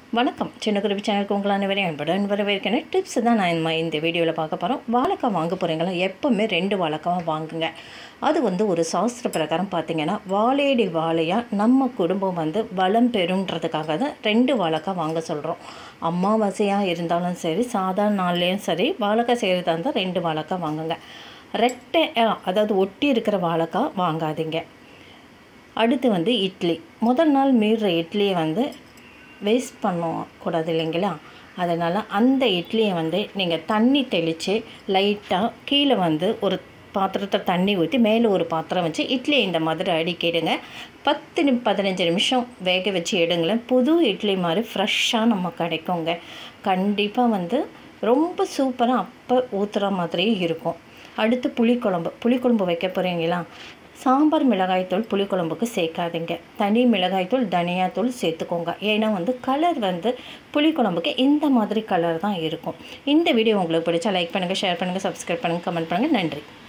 வணக்கம் சின்ன குறிப்பு சேனலுக்கு உங்களை அனைவரையும் அன்புடன் வரவேற்கிறேன் டிப்ஸ் தான் நான் இந்த இந்த வீடியோவில் பார்க்க போகிறோம் வாழைக்காய் வாங்க போகிறீங்களா எப்போவுமே ரெண்டு வாழைக்காய் வாங்குங்க அது வந்து ஒரு சாஸ்திர பிரகாரம் பார்த்தீங்கன்னா வாழையடி வாழையாக நம்ம குடும்பம் வந்து வளம் பெறுன்றதுக்காக தான் ரெண்டு வாழைக்காய் வாங்க சொல்கிறோம் அமாவாசையாக இருந்தாலும் சரி சாதாரண நாள்லேயும் சரி வாழைக்காய் செய்கிறதா இருந்தால் ரெண்டு வாழைக்காய் வாங்குங்க ரெட்டை அஹ், அதாவது ஒட்டி இருக்கிற வாழைக்காய் வாங்காதீங்க அடுத்து வந்து இட்லி முதல் நாள் மீறுற இட்லியை வந்து வேஸ்ட் பண்ணக்கூடாது இல்லைங்களா அதனால் அந்த இட்லியை வந்து நீங்கள் தண்ணி தெளித்து லைட்டாக கீழே வந்து ஒரு பாத்திரத்தை தண்ணி ஊற்றி மேலே ஒரு பாத்திரம் வச்சு இட்லி இந்த மாதிரி அடிக்கிடுங்க பத்து நி பதினஞ்சு நிமிஷம் வேக வச்சு எடுங்களேன் புது இட்லி மாதிரி ஃப்ரெஷ்ஷாக நம்ம கிடைக்குங்க கண்டிப்பாக வந்து ரொம்ப சூப்பராக அப்போ ஊற்றுற மாதிரியே இருக்கும் அடுத்து புளிக்குழம்பு புளிக்குழம்பு வைக்க போகிறீங்களா சாம்பார் மிளகாய்த்தூள் புளிக்குழம்புக்கு சேர்க்காதீங்க தனி மிளகாய்த்தூள் தனியாத்தூள் சேர்த்துக்கோங்க ஏன்னா வந்து கலர் வந்து புளிக்குழம்புக்கு இந்த மாதிரி கலர் தான் இருக்கும் இந்த வீடியோ உங்களுக்கு பிடிச்சா லைக் பண்ணுங்கள் ஷேர் பண்ணுங்கள் சப்ஸ்கிரைப் பண்ணுங்கள் கமெண்ட் பண்ணுங்கள் நன்றி